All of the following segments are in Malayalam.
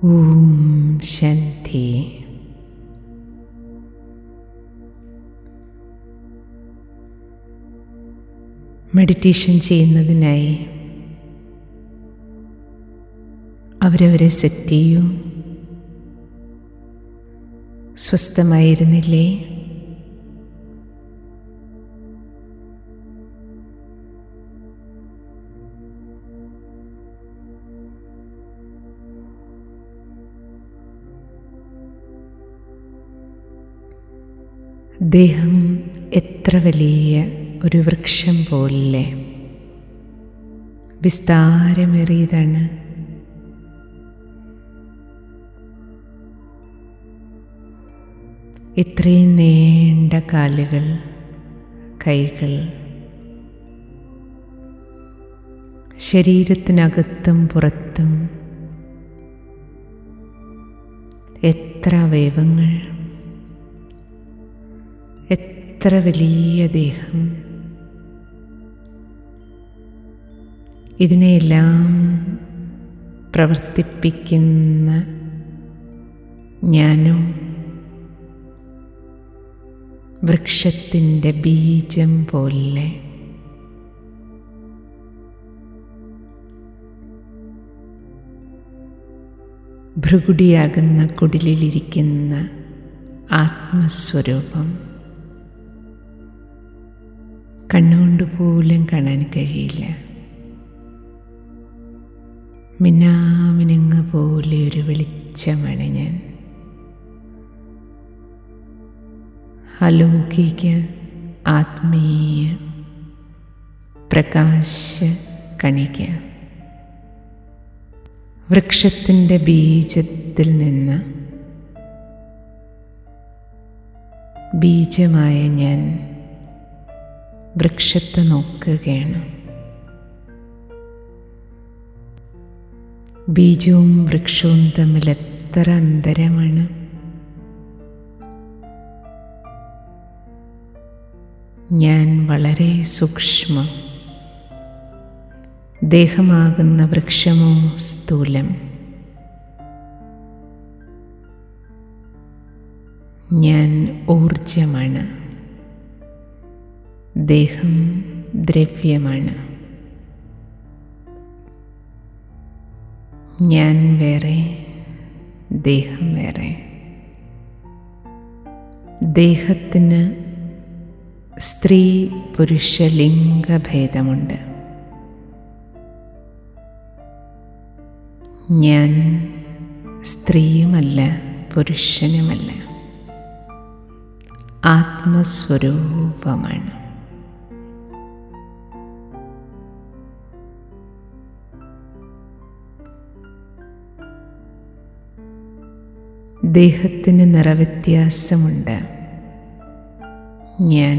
ഓം ശാന്തി മെഡിറ്റേഷൻ ചെയ്യുന്നതിനായി അവരവരെ സെറ്റ് ചെയ്യൂ സ്വസ്ഥമായിരുന്നില്ലേ ദേഹം എത്ര വലിയ ഒരു വൃക്ഷം പോലെ വിസ്താരമേറിയതാണ് ഇത്രയും നീണ്ട കാലുകൾ കൈകൾ ശരീരത്തിനകത്തും പുറത്തും എത്ര അവയവങ്ങൾ എത്ര വലിയ ദേഹം ഇതിനെയെല്ലാം പ്രവർത്തിപ്പിക്കുന്ന ഞാനും വൃക്ഷത്തിൻ്റെ ബീജം പോലെ ഭൃഗുടിയാകുന്ന കുടിലിലിരിക്കുന്ന ആത്മസ്വരൂപം കണ്ണുകൊണ്ട് പോലും കാണാൻ കഴിയില്ല മിന്നാമിനുങ്ങ പോലെ ഒരു വെളിച്ചമാണ് ഞാൻ അലൗകിക ആത്മീയ പ്രകാശ കണിക വൃക്ഷത്തിൻ്റെ ബീജത്തിൽ നിന്ന് ബീജമായ ഞാൻ വൃക്ഷത്തെ നോക്കുകയാണ് ബീജവും വൃക്ഷവും തമ്മിൽ എത്ര അന്തരമാണ് ഞാൻ വളരെ സൂക്ഷ്മം ദേഹമാകുന്ന വൃക്ഷമോ സ്ഥൂലം ഞാൻ ഊർജമാണ് ദേഹം ദ്രവ്യമാണ് ഞാൻ വേറെ ദേഹം വേറെ ദേഹത്തിന് സ്ത്രീ പുരുഷ ലിംഗഭേദമുണ്ട് ഞാൻ സ്ത്രീയുമല്ല പുരുഷനുമല്ല ആത്മസ്വരൂപമാണ് ദേഹത്തിന് നിറവ്യത്യാസമുണ്ട് ഞാൻ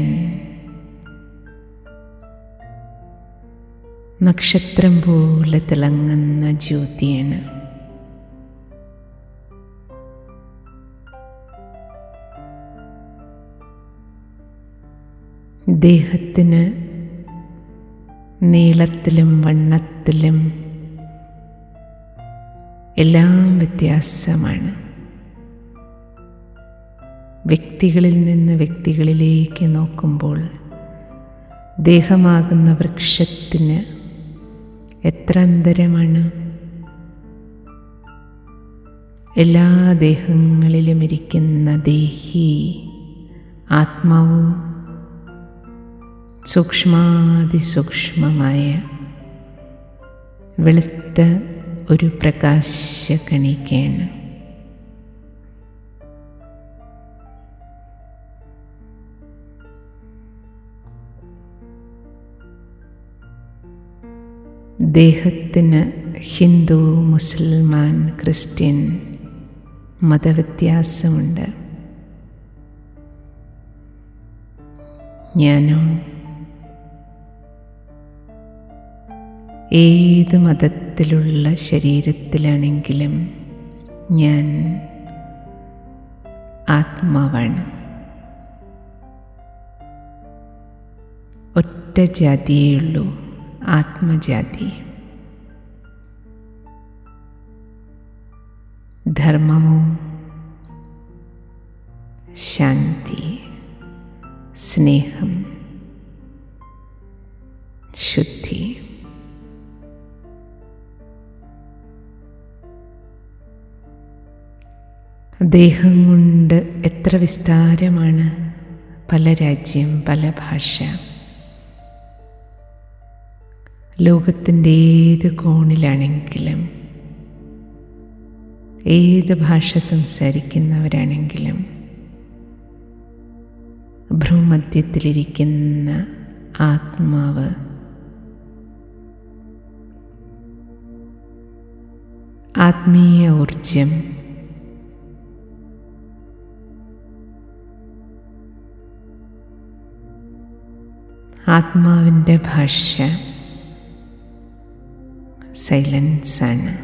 നക്ഷത്രം പോലെ തിളങ്ങുന്ന ജ്യോതിയാണ് ദേഹത്തിന് നീളത്തിലും വണ്ണത്തിലും എല്ലാം വ്യത്യാസമാണ് വ്യക്തികളിൽ നിന്ന് വ്യക്തികളിലേക്ക് നോക്കുമ്പോൾ ദേഹമാകുന്ന വൃക്ഷത്തിന് എത്ര അന്തരമാണ് എല്ലാ ദേഹങ്ങളിലും ഇരിക്കുന്ന ദേഹി ആത്മാവും സൂക്ഷ്മാതിസൂക്ഷ്മമായ വെളുത്ത ഒരു പ്രകാശക്കണിക്കയാണ് ദേഹത്തിന് ഹിന്ദു മുസൽമാൻ ക്രിസ്ത്യൻ മതവ്യത്യാസമുണ്ട് ഞാനോ ഏത് മതത്തിലുള്ള ശരീരത്തിലാണെങ്കിലും ഞാൻ ആത്മാവാണ് ഒറ്റ ജാതിയേയുള്ളൂ ആത്മജാതി ധർമ്മമോ ശാന്തി സ്നേഹം ശുദ്ധി ദേഹം കൊണ്ട് എത്ര വിസ്താരമാണ് പല രാജ്യം പല ഭാഷ ലോകത്തിൻ്റെ ഏത് കോണിലാണെങ്കിലും ഏത് ഭാഷ സംസാരിക്കുന്നവരാണെങ്കിലും ഭ്രൂമധ്യത്തിലിരിക്കുന്ന ആത്മാവ് ആത്മീയ ഊർജം ആത്മാവിൻ്റെ ഭാഷ സൈലൻസ് ആണ്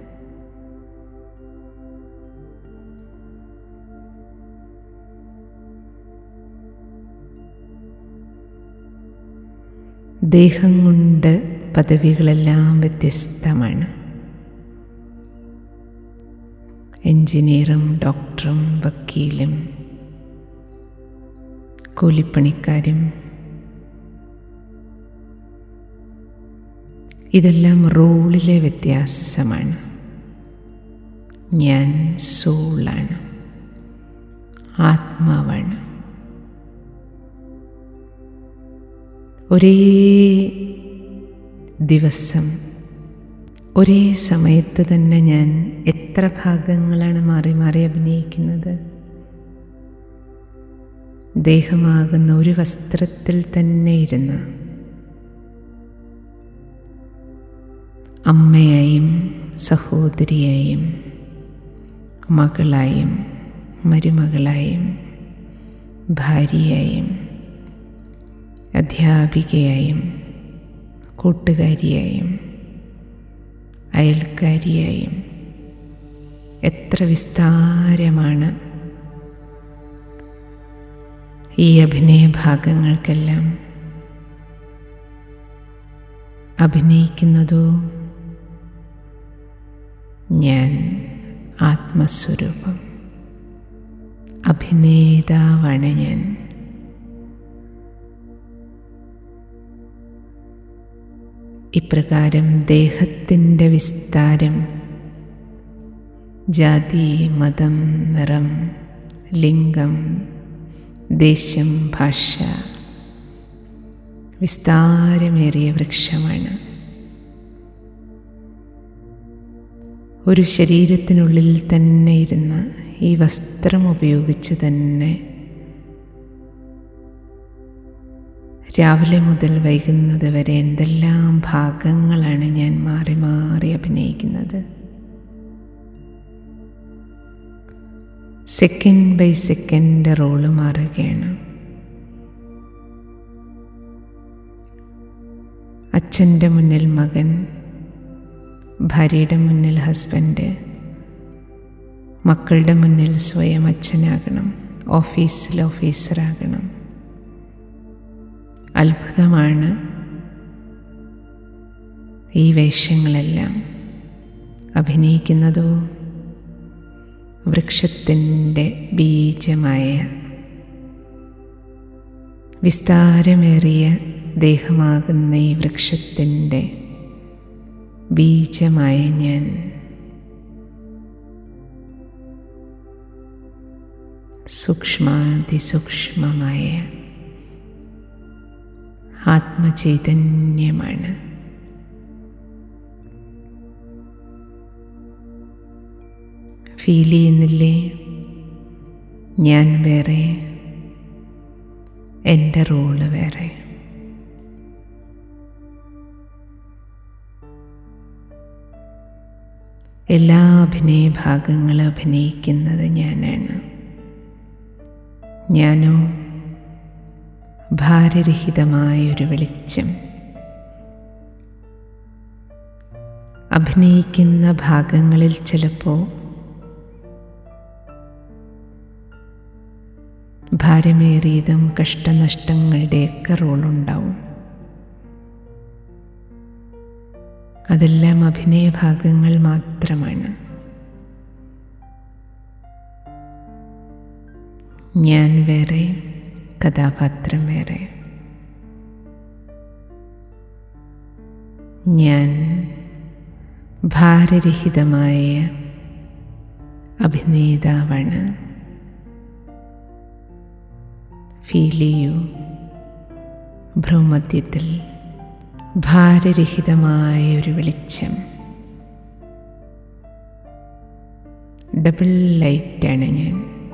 ദേഹം കൊണ്ട് പദവികളെല്ലാം വ്യത്യസ്തമാണ് എഞ്ചിനീയറും ഡോക്ടറും വക്കീലും കൂലിപ്പണിക്കാരും ഇതെല്ലാം റോളിലെ വ്യത്യാസമാണ് ഞാൻ സോളാണ് ആത്മാവാണ് ഒരേ ദിവസം ഒരേ സമയത്ത് തന്നെ ഞാൻ എത്ര ഭാഗങ്ങളാണ് മാറി മാറി അഭിനയിക്കുന്നത് ദേഹമാകുന്ന ഒരു വസ്ത്രത്തിൽ തന്നെ ഇരുന്ന് അമ്മയായും സഹോദരിയായും മകളായും മരുമകളായും ഭാര്യയായും അധ്യാപികയായും കൂട്ടുകാരിയായും അയൽക്കാരിയായും എത്ര വിസ്താരമാണ് ഈ അഭിനയ ഭാഗങ്ങൾക്കെല്ലാം അഭിനയിക്കുന്നതോ ഞാൻ ആത്മസ്വരൂപം അഭിനേതാവാണ് ഞാൻ ഇപ്രകാരം ദേഹത്തിൻ്റെ വിസ്താരം ജാതി മതം നിറം ലിംഗം ദേശം ഭാഷ വിസ്താരമേറിയ വൃക്ഷമാണ് ഒരു ശരീരത്തിനുള്ളിൽ തന്നെ ഇരുന്ന് ഈ വസ്ത്രം ഉപയോഗിച്ച് തന്നെ രാവിലെ മുതൽ വൈകുന്നത് വരെ എന്തെല്ലാം ഭാഗങ്ങളാണ് ഞാൻ മാറി മാറി അഭിനയിക്കുന്നത് സെക്കൻഡ് ബൈ സെക്കൻഡ് റോള് മാറുകയാണ് അച്ഛൻ്റെ മുന്നിൽ മകൻ ഭാര്യയുടെ മുന്നിൽ ഹസ്ബൻഡ് മക്കളുടെ മുന്നിൽ സ്വയം അച്ഛനാകണം ഓഫീസിൽ ഓഫീസറാകണം അത്ഭുതമാണ് ഈ വേഷങ്ങളെല്ലാം അഭിനയിക്കുന്നതോ വൃക്ഷത്തിൻ്റെ ബീജമായ വിസ്താരമേറിയ ദേഹമാകുന്ന ഈ വൃക്ഷത്തിൻ്റെ ബീജമായ ഞാൻ സൂക്ഷ്മാതിസൂക്ഷ്മമായ ആത്മചൈതന്യമാണ് ഫീൽ ചെയ്യുന്നില്ലേ ഞാൻ വേറെ എൻ്റെ റോള് വേറെ എല്ലാ അഭിനയ ഭാഗങ്ങളും അഭിനയിക്കുന്നത് ഞാനാണ് ഞാനോ ഭാരരഹിതമായ ഒരു വെളിച്ചം അഭിനയിക്കുന്ന ഭാഗങ്ങളിൽ ചിലപ്പോൾ ഭാരമേറിയതും കഷ്ടനഷ്ടങ്ങളുടെയൊക്കെ റോളുണ്ടാവും അതെല്ലാം അഭിനയ ഭാഗങ്ങൾ മാത്രമാണ് ഞാൻ വേറെ കഥാപാത്രം വേറെ ഞാൻ ഭാരരഹിതമായ അഭിനേതാവാണ് ഫീൽ ചെയ്യൂ ഭ്രൂമധ്യത്തിൽ ഭാരരഹിതമായ ഒരു വെളിച്ചം ഡബിൾ ലൈറ്റാണ് ഞാൻ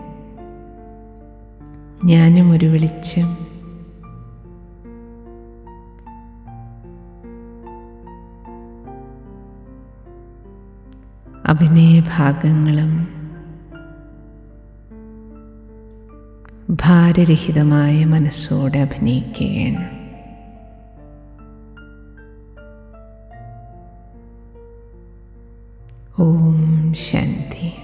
ഞാനും ഒരു വെളിച്ചം അഭിനയഭാഗങ്ങളും ഭാരരഹിതമായ മനസ്സോടെ അഭിനയിക്കുകയാണ് ഓം ശാന്തി